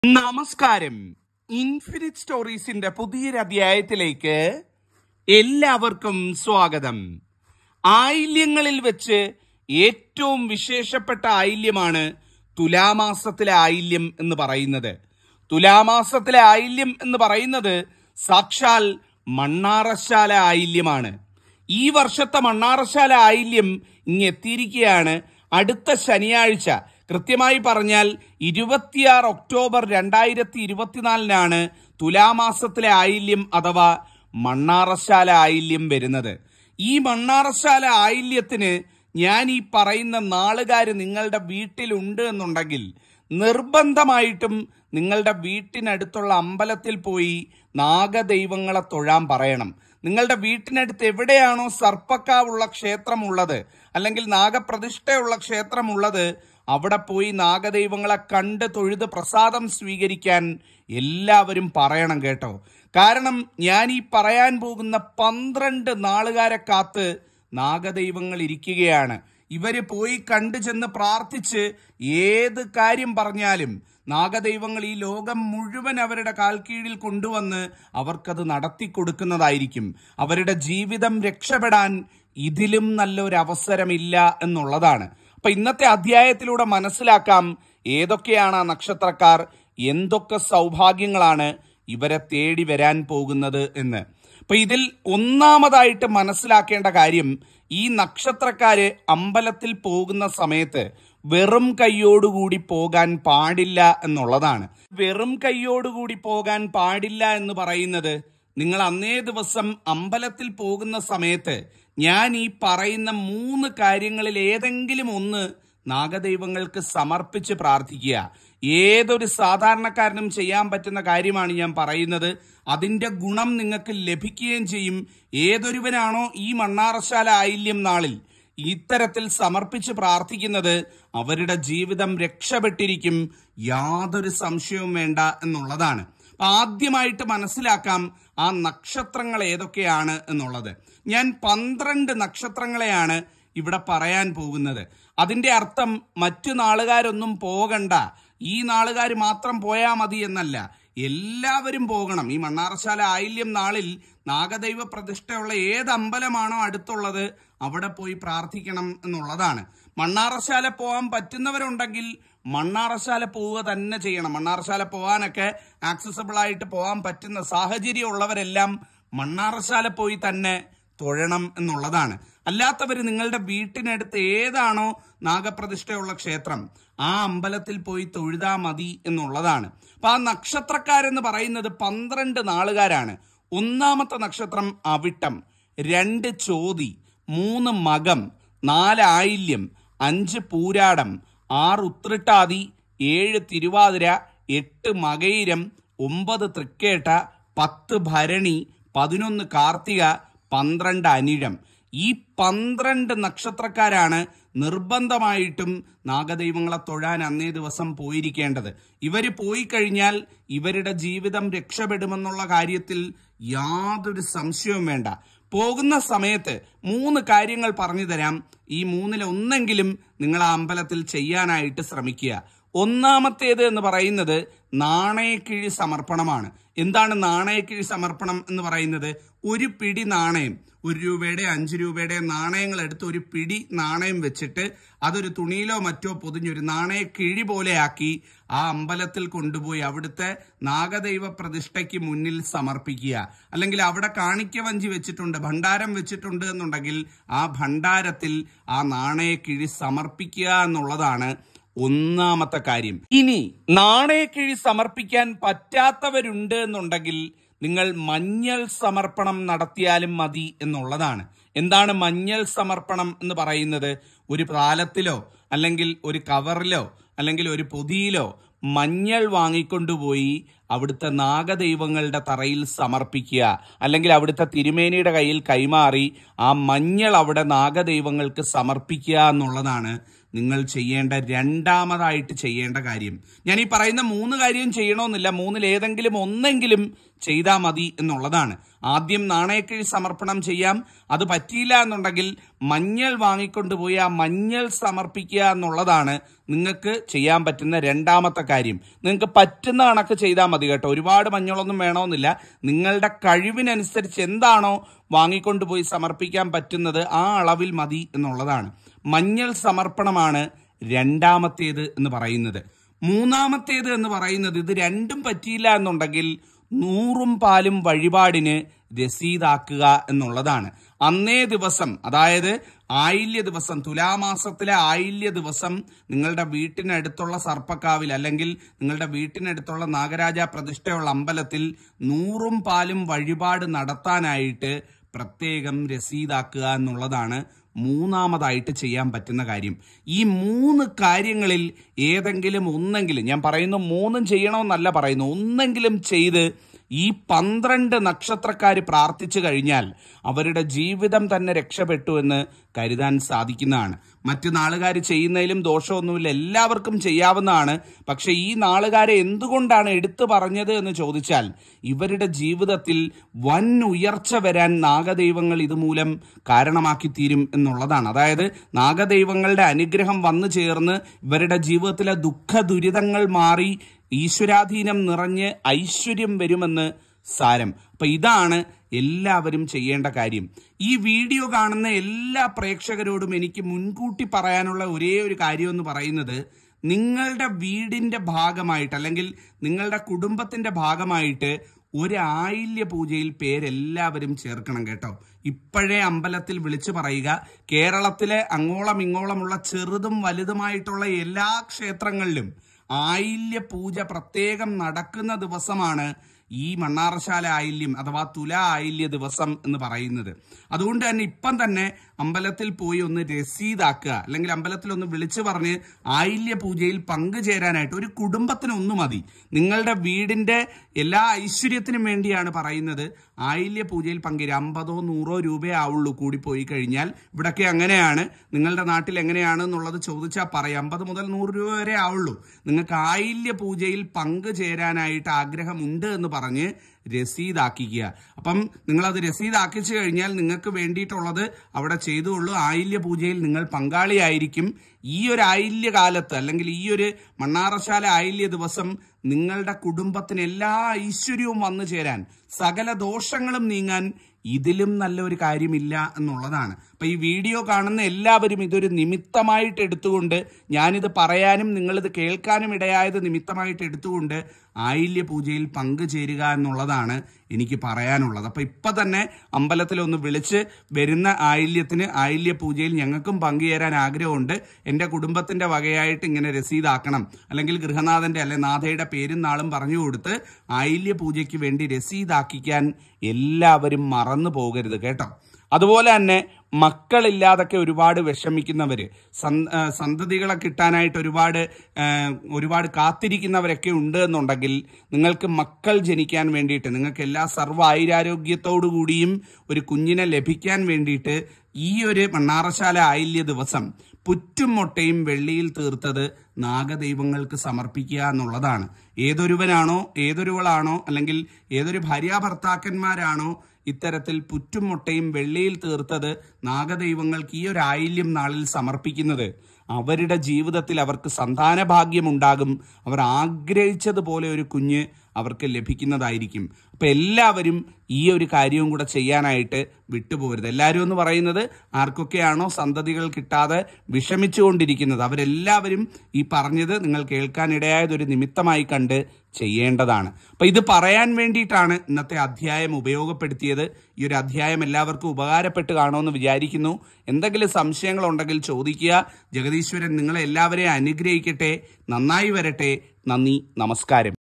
നമസ്കാരം ഇൻഫിനിറ്റ് സ്റ്റോറീസിന്റെ പുതിയൊരു അധ്യായത്തിലേക്ക് എല്ലാവർക്കും സ്വാഗതം ആയില്യങ്ങളിൽ വെച്ച് ഏറ്റവും വിശേഷപ്പെട്ട ആയില്യമാണ് തുലാമാസത്തിലെ ആയില്യം എന്ന് പറയുന്നത് തുലാമാസത്തിലെ ആയില്യം എന്ന് പറയുന്നത് സാക്ഷാൽ മണ്ണാറശാല ആയില്യമാണ് ഈ വർഷത്തെ മണ്ണാറശാല ആയില്യം ഇങ്ങെത്തിയിരിക്കുകയാണ് അടുത്ത ശനിയാഴ്ച കൃത്യമായി പറഞ്ഞാൽ ഇരുപത്തിയാറ് ഒക്ടോബർ രണ്ടായിരത്തി ഇരുപത്തിനാലിനാണ് തുലാമാസത്തിലെ ആയില്യം അഥവാ മണ്ണാറശാല ആയില്യം വരുന്നത് ഈ മണ്ണാറശാല ആയില്യത്തിന് ഞാൻ ഈ പറയുന്ന നാളുകാര് നിങ്ങളുടെ വീട്ടിലുണ്ട് എന്നുണ്ടെങ്കിൽ നിർബന്ധമായിട്ടും നിങ്ങളുടെ വീട്ടിനടുത്തുള്ള അമ്പലത്തിൽ പോയി നാഗദൈവങ്ങളെ തൊഴാൻ പറയണം നിങ്ങളുടെ വീട്ടിനടുത്ത് എവിടെയാണോ സർപ്പക്കാവുള്ള ക്ഷേത്രമുള്ളത് അല്ലെങ്കിൽ നാഗപ്രതിഷ്ഠയുള്ള ക്ഷേത്രമുള്ളത് അവിടെ പോയി നാഗദൈവങ്ങളെ കണ്ട് തൊഴുത് പ്രസാദം സ്വീകരിക്കാൻ എല്ലാവരും പറയണം കേട്ടോ കാരണം ഞാൻ ഈ പറയാൻ പോകുന്ന പന്ത്രണ്ട് നാളുകാരെ കാത്ത് നാഗദൈവങ്ങൾ ഇരിക്കുകയാണ് ഇവര് പോയി കണ്ടു ചെന്ന് പ്രാർത്ഥിച്ച് ഏത് കാര്യം പറഞ്ഞാലും നാഗദൈവങ്ങൾ ഈ ലോകം മുഴുവൻ അവരുടെ കാൽക്കീഴിൽ കൊണ്ടുവന്ന് അവർക്കത് നടത്തി കൊടുക്കുന്നതായിരിക്കും അവരുടെ ജീവിതം രക്ഷപ്പെടാൻ ഇതിലും നല്ലൊരു അവസരമില്ല എന്നുള്ളതാണ് അപ്പൊ ഇന്നത്തെ അധ്യായത്തിലൂടെ മനസ്സിലാക്കാം ഏതൊക്കെയാണ് ആ നക്ഷത്രക്കാർ എന്തൊക്കെ സൗഭാഗ്യങ്ങളാണ് ഇവരെ തേടി വരാൻ പോകുന്നത് എന്ന് അപ്പൊ ഇതിൽ ഒന്നാമതായിട്ട് മനസ്സിലാക്കേണ്ട കാര്യം ഈ നക്ഷത്രക്കാര് അമ്പലത്തിൽ പോകുന്ന സമയത്ത് വെറും കൈയോടുകൂടി പോകാൻ പാടില്ല എന്നുള്ളതാണ് വെറും കൈയോടുകൂടി പോകാൻ പാടില്ല എന്ന് പറയുന്നത് നിങ്ങൾ അന്നേ ദിവസം അമ്പലത്തിൽ പോകുന്ന സമയത്ത് ഞാൻ ഈ പറയുന്ന മൂന്ന് കാര്യങ്ങളിൽ ഏതെങ്കിലും ഒന്ന് നാഗദൈവങ്ങൾക്ക് സമർപ്പിച്ച് പ്രാർത്ഥിക്കുക ഏതൊരു സാധാരണക്കാരനും ചെയ്യാൻ പറ്റുന്ന കാര്യമാണ് ഞാൻ പറയുന്നത് അതിന്റെ ഗുണം നിങ്ങൾക്ക് ലഭിക്കുകയും ചെയ്യും ഏതൊരുവനാണോ ഈ മണ്ണാറശാല ആയില്യം നാളിൽ ഇത്തരത്തിൽ സമർപ്പിച്ച് പ്രാർത്ഥിക്കുന്നത് അവരുടെ ജീവിതം രക്ഷപ്പെട്ടിരിക്കും യാതൊരു സംശയവും വേണ്ട എന്നുള്ളതാണ് അപ്പൊ ആദ്യമായിട്ട് മനസ്സിലാക്കാം ആ നക്ഷത്രങ്ങൾ ഏതൊക്കെയാണ് എന്നുള്ളത് ഞാൻ പന്ത്രണ്ട് നക്ഷത്രങ്ങളെയാണ് ഇവിടെ പറയാൻ പോകുന്നത് അതിന്റെ അർത്ഥം മറ്റു നാളുകാരൊന്നും പോകണ്ട ഈ നാളുകാർ മാത്രം പോയാൽ മതി എന്നല്ല എല്ലാവരും പോകണം ഈ മണ്ണാറശാല ആയില്യം നാളിൽ നാഗദൈവ പ്രതിഷ്ഠയുള്ള ഏത് അമ്പലമാണോ അടുത്തുള്ളത് അവിടെ പോയി പ്രാർത്ഥിക്കണം എന്നുള്ളതാണ് മണ്ണാറശാല പോകാൻ പറ്റുന്നവരുണ്ടെങ്കിൽ മണ്ണാറശാല പോവുക തന്നെ ചെയ്യണം മണ്ണാറശാല പോകാനൊക്കെ ആക്സസബിൾ ആയിട്ട് പോകാൻ പറ്റുന്ന സാഹചര്യം ഉള്ളവരെല്ലാം മണ്ണാറശാല പോയി തന്നെ തൊഴണം എന്നുള്ളതാണ് അല്ലാത്തവർ നിങ്ങളുടെ വീട്ടിനടുത്ത് ഏതാണോ നാഗപ്രതിഷ്ഠയുള്ള ക്ഷേത്രം ആ അമ്പലത്തിൽ പോയി തൊഴുതാ മതി എന്നുള്ളതാണ് അപ്പൊ ആ നക്ഷത്രക്കാരെന്ന് പറയുന്നത് പന്ത്രണ്ട് നാളുകാരാണ് ഒന്നാമത്തെ നക്ഷത്രം അവിട്ടം രണ്ട് ചോതി മൂന്ന് മകം നാല് ആയില്യം അഞ്ച് പൂരാടം ആറ് ഉത്രിട്ടാതി ഏഴ് തിരുവാതിര എട്ട് മകയിരം ഒമ്പത് തൃക്കേട്ട പത്ത് ഭരണി പതിനൊന്ന് കാർത്തിക പന്ത്രണ്ട് അനിഴം ഈ പന്ത്രണ്ട് നക്ഷത്രക്കാരാണ് നിർബന്ധമായിട്ടും നാഗദൈവങ്ങളെ തൊഴാൻ അന്നേ ദിവസം പോയിരിക്കേണ്ടത് ഇവര് പോയി കഴിഞ്ഞാൽ ഇവരുടെ ജീവിതം രക്ഷപ്പെടുമെന്നുള്ള കാര്യത്തിൽ യാതൊരു സംശയവും വേണ്ട പോകുന്ന സമയത്ത് മൂന്ന് കാര്യങ്ങൾ പറഞ്ഞു തരാം ഈ മൂന്നിൽ ഒന്നെങ്കിലും നിങ്ങൾ ആ അമ്പലത്തിൽ ചെയ്യാനായിട്ട് ശ്രമിക്കുക ഒന്നാമത്തേത് എന്ന് പറയുന്നത് നാണയക്കിഴി സമർപ്പണമാണ് എന്താണ് നാണയക്കിഴി സമർപ്പണം എന്ന് പറയുന്നത് ഒരു പിടി നാണയം ഒരു രൂപയുടെ അഞ്ച് രൂപയുടെ നാണയങ്ങൾ എടുത്ത് ഒരു പിടി നാണയം വെച്ചിട്ട് അതൊരു തുണിയിലോ മറ്റോ പൊതിഞ്ഞൊരു നാണയ കിഴി പോലെയാക്കി ആ അമ്പലത്തിൽ കൊണ്ടുപോയി അവിടുത്തെ നാഗദൈവ പ്രതിഷ്ഠയ്ക്ക് മുന്നിൽ സമർപ്പിക്കുക അല്ലെങ്കിൽ അവിടെ കാണിക്ക വഞ്ചി വെച്ചിട്ടുണ്ട് ഭണ്ഡാരം വെച്ചിട്ടുണ്ട് എന്നുണ്ടെങ്കിൽ ആ ഭണ്ഡാരത്തിൽ ആ നാണയ കിഴി സമർപ്പിക്കുക എന്നുള്ളതാണ് ഒന്നാമത്തെ കാര്യം ഇനി നാണയക്കിഴി സമർപ്പിക്കാൻ പറ്റാത്തവരുണ്ട് എന്നുണ്ടെങ്കിൽ നിങ്ങൾ മഞ്ഞൾ സമർപ്പണം നടത്തിയാലും മതി എന്നുള്ളതാണ് എന്താണ് മഞ്ഞൾ സമർപ്പണം എന്ന് പറയുന്നത് ഒരു പാലത്തിലോ അല്ലെങ്കിൽ ഒരു കവറിലോ അല്ലെങ്കിൽ ഒരു പൊതിയിലോ മഞ്ഞൾ വാങ്ങിക്കൊണ്ടുപോയി അവിടുത്തെ നാഗദൈവങ്ങളുടെ തറയിൽ സമർപ്പിക്കുക അല്ലെങ്കിൽ അവിടുത്തെ തിരുമേനിയുടെ കയ്യിൽ കൈമാറി ആ മഞ്ഞൾ അവിടെ നാഗദൈവങ്ങൾക്ക് സമർപ്പിക്കുക എന്നുള്ളതാണ് നിങ്ങൾ ചെയ്യേണ്ട രണ്ടാമതായിട്ട് ചെയ്യേണ്ട കാര്യം ഞാൻ ഈ പറയുന്ന മൂന്ന് കാര്യം ചെയ്യണമെന്നില്ല മൂന്നിൽ ഏതെങ്കിലും ഒന്നെങ്കിലും ചെയ്താൽ മതി എന്നുള്ളതാണ് ആദ്യം നാണയക്കിഴി സമർപ്പണം ചെയ്യാം അത് പറ്റിയില്ല എന്നുണ്ടെങ്കിൽ മഞ്ഞൾ വാങ്ങിക്കൊണ്ടുപോയി ആ മഞ്ഞൾ സമർപ്പിക്കുക എന്നുള്ളതാണ് നിങ്ങൾക്ക് ചെയ്യാൻ പറ്റുന്ന രണ്ടാമത്തെ കാര്യം നിങ്ങൾക്ക് പറ്റുന്ന കണക്ക് ചെയ്താൽ മതി കേട്ടോ ഒരുപാട് മഞ്ഞളൊന്നും വേണമെന്നില്ല നിങ്ങളുടെ കഴിവിനനുസരിച്ച് എന്താണോ വാങ്ങിക്കൊണ്ടുപോയി സമർപ്പിക്കാൻ പറ്റുന്നത് ആ അളവിൽ മതി എന്നുള്ളതാണ് മഞ്ഞൾ സമർപ്പണമാണ് രണ്ടാമത്തേത് എന്ന് പറയുന്നത് മൂന്നാമത്തേത് എന്ന് പറയുന്നത് ഇത് രണ്ടും പറ്റിയില്ല എന്നുണ്ടെങ്കിൽ നൂറും പാലും വഴിപാടിന് രസീതാക്കുക എന്നുള്ളതാണ് അന്നേ ദിവസം അതായത് ആയില്യ ദിവസം തുലാമാസത്തിലെ ആയില്യ ദിവസം നിങ്ങളുടെ വീട്ടിനടുത്തുള്ള സർപ്പക്കാവിൽ അല്ലെങ്കിൽ നിങ്ങളുടെ വീട്ടിനടുത്തുള്ള നാഗരാജ പ്രതിഷ്ഠയുള്ള അമ്പലത്തിൽ നൂറും പാലും വഴിപാട് നടത്താനായിട്ട് പ്രത്യേകം രസീതാക്കുക എന്നുള്ളതാണ് മൂന്നാമതായിട്ട് ചെയ്യാൻ പറ്റുന്ന കാര്യം ഈ മൂന്ന് കാര്യങ്ങളിൽ ഏതെങ്കിലും ഒന്നെങ്കിലും ഞാൻ പറയുന്നു മൂന്നും ചെയ്യണമെന്നല്ല പറയുന്നു ഒന്നെങ്കിലും ചെയ്ത് ഈ പന്ത്രണ്ട് നക്ഷത്രക്കാർ പ്രാർത്ഥിച്ചു കഴിഞ്ഞാൽ അവരുടെ ജീവിതം തന്നെ രക്ഷപ്പെട്ടു എന്ന് കരുതാൻ സാധിക്കുന്നതാണ് മറ്റു നാളുകാർ ചെയ്യുന്നതിലും ദോഷമൊന്നുമില്ല എല്ലാവർക്കും ചെയ്യാവുന്നതാണ് പക്ഷെ ഈ നാളുകാരെ എന്തുകൊണ്ടാണ് എടുത്തു പറഞ്ഞത് എന്ന് ചോദിച്ചാൽ ഇവരുടെ ജീവിതത്തിൽ വൻ ഉയർച്ച വരാൻ നാഗദൈവങ്ങൾ ഇതുമൂലം കാരണമാക്കി തീരും എന്നുള്ളതാണ് അതായത് നാഗദൈവങ്ങളുടെ അനുഗ്രഹം വന്നു ചേർന്ന് ഇവരുടെ ജീവിതത്തിലെ ദുഃഖ ദുരിതങ്ങൾ മാറി ഈശ്വരാധീനം നിറഞ്ഞ് ഐശ്വര്യം വരുമെന്ന് സാരം അപ്പൊ ഇതാണ് എല്ലാവരും ചെയ്യേണ്ട കാര്യം ഈ വീഡിയോ കാണുന്ന എല്ലാ പ്രേക്ഷകരോടും എനിക്ക് മുൻകൂട്ടി പറയാനുള്ള ഒരേ ഒരു കാര്യം എന്ന് പറയുന്നത് നിങ്ങളുടെ വീടിന്റെ ഭാഗമായിട്ട് അല്ലെങ്കിൽ നിങ്ങളുടെ കുടുംബത്തിന്റെ ഭാഗമായിട്ട് ഒരു ആയില്യ പൂജയിൽ പേരെല്ലാവരും ചേർക്കണം കേട്ടോ ഇപ്പോഴേ അമ്പലത്തിൽ വിളിച്ചു പറയുക കേരളത്തിലെ അങ്ങോളം ഇങ്ങോളമുള്ള ചെറുതും വലുതുമായിട്ടുള്ള എല്ലാ ക്ഷേത്രങ്ങളിലും ആയില്യ പൂജ പ്രത്യേകം നടക്കുന്ന ദിവസമാണ് ഈ മണ്ണാറശാല ആയില്യം അഥവാ തുല ആയില്യ ദിവസം എന്ന് പറയുന്നത് അതുകൊണ്ട് തന്നെ ഇപ്പം തന്നെ അമ്പലത്തിൽ പോയി ഒന്ന് രസീതാക്കുക അല്ലെങ്കിൽ അമ്പലത്തിൽ ഒന്ന് വിളിച്ചു പറഞ്ഞ് ആയില്യ പൂജയിൽ പങ്കുചേരാനായിട്ട് ഒരു കുടുംബത്തിന് ഒന്ന് മതി നിങ്ങളുടെ വീടിന്റെ എല്ലാ ഐശ്വര്യത്തിനും വേണ്ടിയാണ് പറയുന്നത് ആയില്യ പൂജയിൽ പങ്കുചേരുക അമ്പതോ നൂറോ രൂപയേ ആവുള്ളൂ കൂടിപ്പോയി കഴിഞ്ഞാൽ ഇവിടൊക്കെ അങ്ങനെയാണ് നിങ്ങളുടെ നാട്ടിൽ എങ്ങനെയാണ് എന്നുള്ളത് ചോദിച്ചാൽ പറയാം അമ്പത് മുതൽ നൂറ് രൂപ വരെ ആവുള്ളൂ നിങ്ങൾക്ക് ആയില്യ പൂജയിൽ പങ്കുചേരാനായിട്ട് ആഗ്രഹമുണ്ട് എന്ന് പറഞ്ഞ് രസീതാക്കിക്കുക അപ്പം നിങ്ങളത് രസീതാക്കിച്ചു കഴിഞ്ഞാൽ നിങ്ങൾക്ക് വേണ്ടിയിട്ടുള്ളത് അവിടെ ചെയ്തുകൊള്ളൂ ആയില്യ പൂജയിൽ നിങ്ങൾ പങ്കാളിയായിരിക്കും ഈ ഒരു ആയില്യ കാലത്ത് അല്ലെങ്കിൽ ഈ ഒരു മണ്ണാറശാല ആയില്യ ദിവസം നിങ്ങളുടെ കുടുംബത്തിന് എല്ലാ ഐശ്വര്യവും വന്നു ചേരാൻ സകല ദോഷങ്ങളും നീങ്ങാൻ ഇതിലും നല്ലൊരു കാര്യമില്ല എന്നുള്ളതാണ് അപ്പൊ ഈ വീഡിയോ കാണുന്ന എല്ലാവരും ഇതൊരു നിമിത്തമായിട്ട് എടുത്തുകൊണ്ട് ഞാനിത് പറയാനും നിങ്ങളിത് കേൾക്കാനും ഇടയായത് നിമിത്തമായിട്ട് എടുത്തുകൊണ്ട് ആയില്യ പൂജയിൽ പങ്കുചേരുക എന്നുള്ളതാണ് എനിക്ക് പറയാനുള്ളത് അപ്പൊ ഇപ്പൊ തന്നെ അമ്പലത്തിൽ ഒന്ന് വിളിച്ച് വരുന്ന ആയില്യത്തിന് ആയില്യ പൂജയിൽ ഞങ്ങൾക്കും പങ്കുചേരാൻ ആഗ്രഹമുണ്ട് എൻ്റെ കുടുംബത്തിന്റെ വകയായിട്ട് ഇങ്ങനെ രസീതാക്കണം അല്ലെങ്കിൽ ഗൃഹനാഥന്റെ അല്ലെ നാഥയുടെ പേരും നാളും പറഞ്ഞു കൊടുത്ത് ആയില്യ പൂജയ്ക്ക് വേണ്ടി രസീതാക്കിക്കാൻ എല്ലാവരും മറന്നു പോകരുത് കേട്ടോ അതുപോലെ തന്നെ മക്കളില്ലാതൊക്കെ ഒരുപാട് വിഷമിക്കുന്നവര് സന്- ആ, സന്തതികളെ കിട്ടാനായിട്ട് ഒരുപാട് ആ, ഒരുപാട് കാത്തിരിക്കുന്നവരൊക്കെ ഉണ്ട് എന്നുണ്ടെങ്കിൽ നിങ്ങൾക്ക് മക്കൾ ജനിക്കാൻ വേണ്ടിയിട്ട് നിങ്ങൾക്ക് എല്ലാ സർവ്വ ആയുരാരോഗ്യത്തോടു കൂടിയും ഒരു കുഞ്ഞിനെ ലഭിക്കാൻ വേണ്ടിയിട്ട് ഈ ഒരു മണ്ണാറശാല ആയില്യ ദിവസം പുറ്റും മുട്ടയും വെള്ളിയിൽ തീർത്തത് നാഗദൈവങ്ങൾക്ക് സമർപ്പിക്കുക എന്നുള്ളതാണ് ഏതൊരുവനാണോ ഏതൊരുവളാണോ അല്ലെങ്കിൽ ഏതൊരു ഭാര്യാഭർത്താക്കന്മാരാണോ ഇത്തരത്തിൽ പുറ്റും മുട്ടയും വെള്ളിയിൽ തീർത്തത് നാഗദൈവങ്ങൾക്ക് ഈ ഒരു ആയില്യം നാളിൽ സമർപ്പിക്കുന്നത് അവരുടെ ജീവിതത്തിൽ അവർക്ക് സന്താന ഭാഗ്യമുണ്ടാകും അവർ ആഗ്രഹിച്ചതുപോലെ ഒരു കുഞ്ഞ് അവർക്ക് ലഭിക്കുന്നതായിരിക്കും അപ്പൊ എല്ലാവരും ഈ ഒരു കാര്യവും കൂടെ ചെയ്യാനായിട്ട് വിട്ടുപോകരുത് എല്ലാവരും എന്ന് പറയുന്നത് ആർക്കൊക്കെയാണോ സന്തതികൾ കിട്ടാതെ വിഷമിച്ചുകൊണ്ടിരിക്കുന്നത് അവരെല്ലാവരും ഈ പറഞ്ഞത് നിങ്ങൾ കേൾക്കാനിടയായത് ഒരു നിമിത്തമായി കണ്ട് ചെയ്യേണ്ടതാണ് അപ്പൊ ഇത് പറയാൻ വേണ്ടിയിട്ടാണ് ഇന്നത്തെ അധ്യായം ഉപയോഗപ്പെടുത്തിയത് ഈ ഒരു അധ്യായം എല്ലാവർക്കും ഉപകാരപ്പെട്ട് കാണുമെന്ന് വിചാരിക്കുന്നു എന്തെങ്കിലും സംശയങ്ങളുണ്ടെങ്കിൽ ചോദിക്കുക ജഗദീശ്വരൻ നിങ്ങളെ എല്ലാവരെയും അനുഗ്രഹിക്കട്ടെ നന്നായി വരട്ടെ നന്ദി നമസ്കാരം